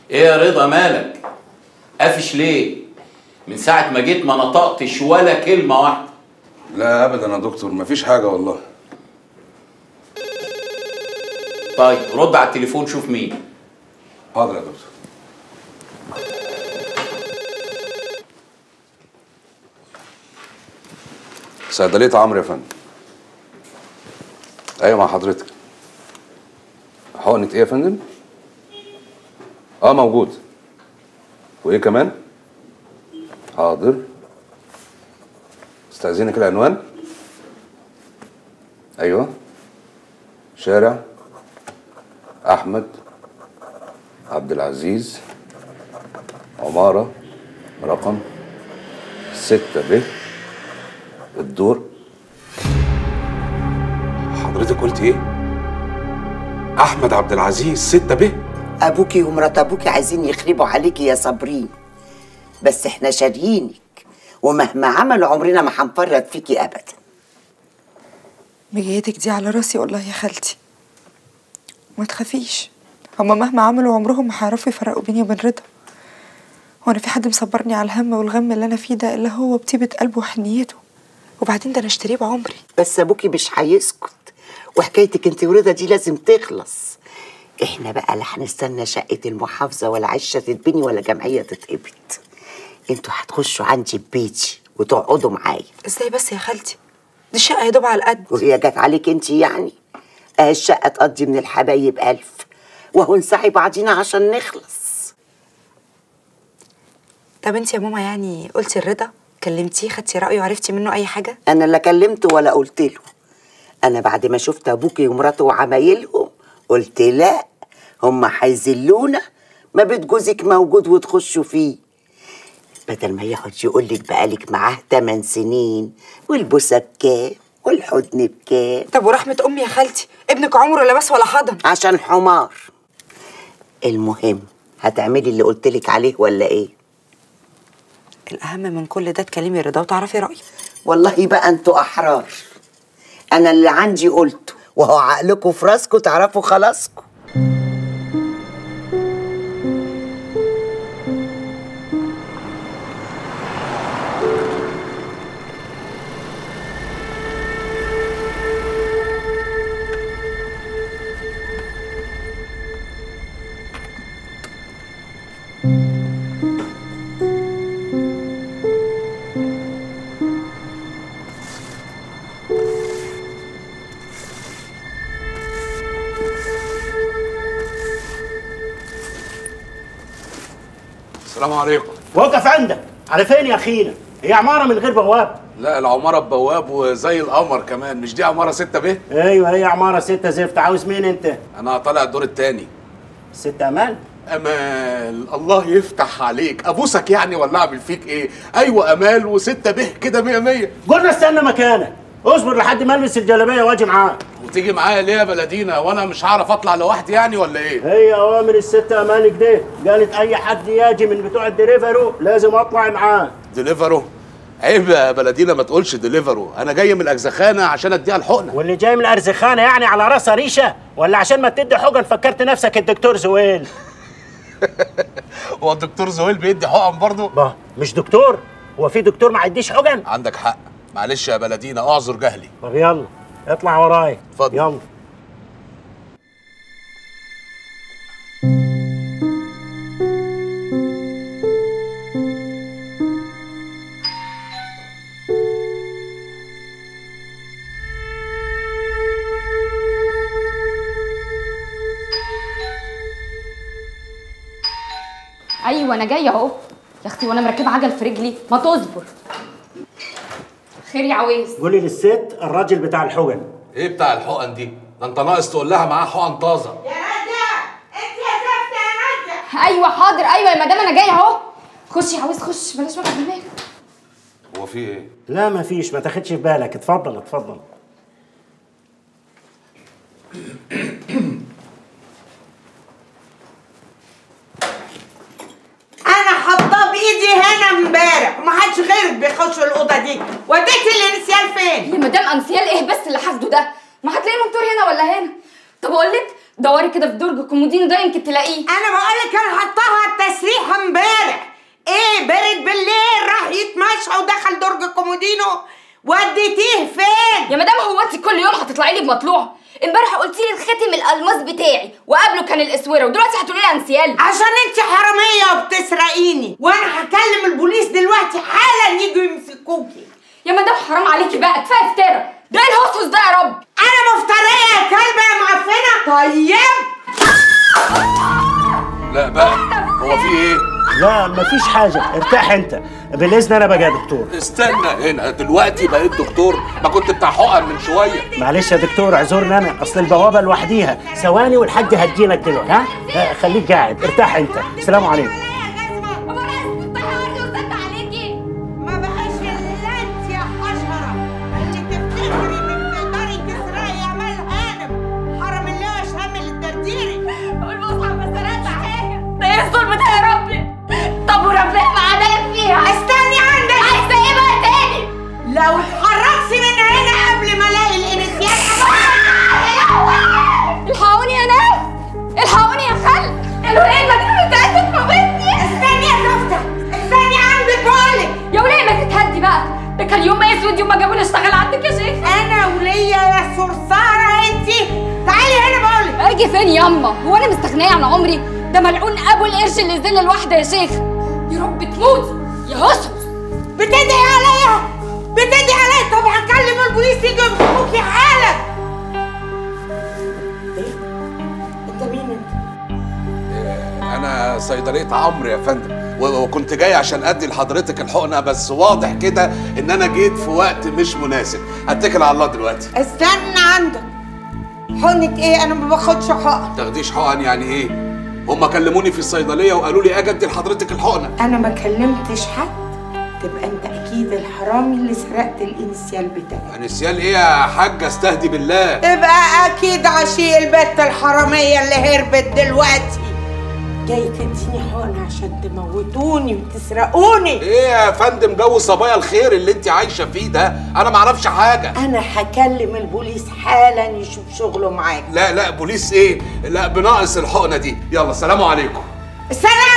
ايه يا رضا مالك قافش ليه من ساعه ما جيت ما نطقتش ولا كلمه واحده لا ابدا يا دكتور مفيش حاجه والله طيب رد على التليفون شوف مين حاضر يا دكتور صيدلية عمرو يا فندم ايوه مع حضرتك حقنة ايه يا فندم؟ اه موجود وايه كمان؟ حاضر استأذنك العنوان ايوه شارع احمد عبد العزيز عمارة رقم ستة ب الدور حضرتك قلت ايه؟ احمد عبد العزيز ستة ب ابوكي ومرات ابوكي عايزين يخربوا عليكي يا صابرين بس احنا شاريينك ومهما عملوا عمرنا ما هنفرط فيكي ابدا مجيتك دي على راسي والله يا خالتي ما تخافيش هما مهما عملوا عمرهم ما هيعرفوا يفرقوا بيني وبين رضا هو انا في حد مصبرني على الهم والغم اللي انا فيه ده الا هو بطيبة قلبه وحنيته وبعدين ده انا اشتريه بعمري بس ابوكي مش هيسكت وحكايتك انت ورضا دي لازم تخلص احنا بقى لا هنستنى شقة المحافظة ولا عشة تتبني ولا جمعية تتقبض انتوا هتخشوا عندي بيتي وتقعدوا معايا ازاي بس يا خالتي دي الشقة يا دوب على القد وهي جت عليك انت يعني اه الشقة تقضي من الحبايب ألف وهو نسعي بعضينا عشان نخلص طب انت يا ماما يعني قلتي الرضا كلمتيه خدتي رأيه وعرفتي منه أي حاجة؟ أنا لا كلمته ولا قلت له أنا بعد ما شفت أبوكي ومراته وعمايلهم قلت لا هما هيذلونا ما بيت جوزك موجود وتخشوا فيه بدل ما يقعد يقول لك بقالك معاه 8 سنين والبوسه بكام والحضن بكام طب ورحمة أمي يا خالتي ابنك عمره لا بس ولا حضن عشان حمار المهم هتعملي اللي قلت لك عليه ولا ايه الأهم من كل ده تكلمي رضا وتعرفي رأيه والله بقى انتوا احرار انا اللي عندي قلته وهو عقلكم في راسكم تعرفوا خلاصكم السلام عليكم وقف عندك على فين يا اخينا هي عماره من غير بواب لا العمارة ببواب وزي القمر كمان مش دي عمارة ستة ب ايوه هي عماره ستة زفت عاوز مين انت انا طالع الدور التاني ست امان امال الله يفتح عليك ابوسك يعني ولا اعمل فيك ايه ايوه امال وستة به كده مية مية قلنا استنى مكانك اصبر لحد ما البس الجلابيه واجي معاك وتيجي معايا ليه يا بلدينا وانا مش هعرف اطلع لوحدي يعني ولا ايه هي اوامر الست امان كده قالت اي حد يجي من بتوع الدليفرو لازم اطلع معاه ديليفرو عيب يا بلدينا ما تقولش ديليفرو انا جاي من الاجزخانه عشان اديها الحقنه واللي جاي من الارزخانه يعني على راسها ريشه ولا عشان ما تدي حقن فكرت نفسك الدكتور زويل هو الدكتور زويل بيدي حقن برضه با مش دكتور هو في دكتور ما يديش حقن عندك حق معلش يا بلدينا اعذر جهلي طب يلا اطلع وراي اتفضل. يلا ايوه انا جايه اهو يا اختي وانا مركبه عجل في رجلي ما تصبر خير يا عويس قولي للست الراجل بتاع الحقن ايه بتاع الحقن دي ده انت ناقص تقول لها معاه حقن طازه ايوه حاضر ايوه يا مدام انا جايه اهو خش يا عويس خش بلاش وجع دماغ هو في ايه لا ما فيش ما تاخدش في بالك اتفضل اتفضل انا حاطاه بايدي هنا امبارح وما حدش غيرك بيخش الاوضه دي وديتي الانسيال فين يا مدام انسيال ايه بس اللي حاسده ده ما هتلاقي منطور هنا ولا هنا طب اقول لك دوري كده في درج الكومودينو ده يمكن تلاقيه انا بقولك انا حطها التسريح امبارح ايه برد بالليل راح يتمشى ودخل درج الكومودينو وديتيه فين يا مدام هو انت كل يوم هتطلعي لي بمطلوع امبارح قلتي لي الختم الالماس بتاعي وقبله كان الاسوره ودلوقتي هتقولي لي انسيال عشان انت حراميه وبتسرقيني وانا هكلم البوليس دلوقتي حالا يجوا يمسكوكي يا مدام حرام عليكي بقى كفايه افترا ده إيه الهوسوس ده يا رب انا مفتريه يا كلبه يا معفنه طيب لا بقى هو في ايه لا مفيش حاجه ارتاح انت بالاذن انا بقى يا دكتور استنى هنا دلوقتي بقيت دكتور ما كنت بتاع حقن من شويه معلش يا دكتور اعذرني انا اصل البوابه لوحديها ثواني والحاج هتجيلك دلوقتي ها ها، خليك قاعد ارتاح انت السلام عليكم ما بقاش الا انت يا حشره اللي تفتكري انك تقدري تسرقي يا مال هانم حرم الله شامل الدرديري والمصحف ما سرقت حاجه ده ايه الظلم ده يا ربي طب وربنا ما عدلك فيها استني عندك عايزه ايه بقى تاني لو اتحركتي من هنا قبل ما الاقي الانسيان الحقوني يا ناس الحقوني يا خل الوليه المجنون بتاعتك موتني استني يا زفته استني عندك بقولك يا وليه ما تتهدي بقى ده كان يوم ما يسود يوم ما جابوني اشتغل عندك يا شيخ انا وليا يا صرصاره انت تعالي هنا بقولك اجي فين ياما هو انا مستغنيه عن عمري ده ملعون ابو القرش اللي يذل الواحده يا شيخ يا رب تموتي يا هصص بتدعي عليا بتدعي عليا طب هكلم البوليس يجي يمسكوكي حالا ايه انت مين انت انا صيدليه عمرو يا فندم و- وكنت جاي عشان ادي لحضرتك الحقنه بس واضح كده ان انا جيت في وقت مش مناسب هتكل على الله دلوقتي استنى عندك حقنة ايه انا ما باخدش حقن تاخديش حقن يعني ايه هما كلموني في الصيدليه وقالوا لي اجي ادي لحضرتك الحقنه انا ما كلمتش حد تبقى انت اكيد الحرامي اللي سرقت الانسيال بتاعي نسيان ايه يا حاج استهدي بالله تبقى اكيد عشي البت الحراميه اللي هربت دلوقتي جاي تديني حقن عشان تموتوني وتسرقوني ايه يا فندم جو صبايا الخير اللي انت عايشه فيه ده انا ما اعرفش حاجه انا هكلم البوليس حالا يشوف شغله معاك لا لا بوليس ايه لا بناقص الحقنه دي يلا سلام عليكم السلام